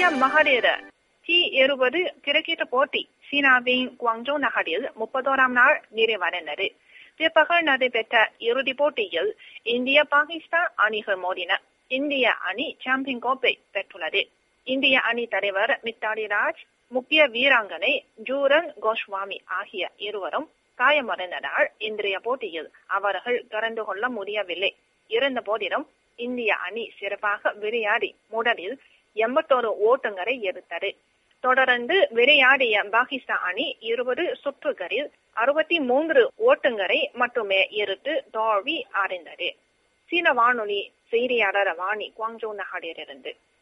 மகளிர் டி இருபது கிரிக்கெட் போட்டி சீனாவின் குவாங்ஜோ நகரில் முப்பத்தோராம் நாள் நிறைவடைந்தது பிற்பகல் நடைபெற்ற இறுதிப் போட்டியில் இந்திய பாகிஸ்தான் அணிகள் மோதின இந்திய அணி சாம்பியன் கோப்பை பெற்றுள்ளது இந்திய அணி தலைவர் மித்தாலி ராஜ் முக்கிய வீராங்கனை ஜூரன் கோஸ்வாமி ஆகிய இருவரும் காயமடைந்ததால் இன்றைய போட்டியில் அவர்கள் கலந்து கொள்ள முடியவில்லை இருந்த போதிலும் இந்திய அணி சிறப்பாக விளையாடி முதலில் எண்பத்தோரு ஓட்டங்களை எடுத்தது தொடர்ந்து விளையாடிய பாகிஸ்தான் அணி இருபது சுற்றுகளில் அறுபத்தி மூன்று ஓட்டங்களை மட்டுமே எடுத்து தோல்வி அடைந்தது சீன வானொலி செய்தியாளர் வாணி குவாங்ஜோ நகரிலிருந்து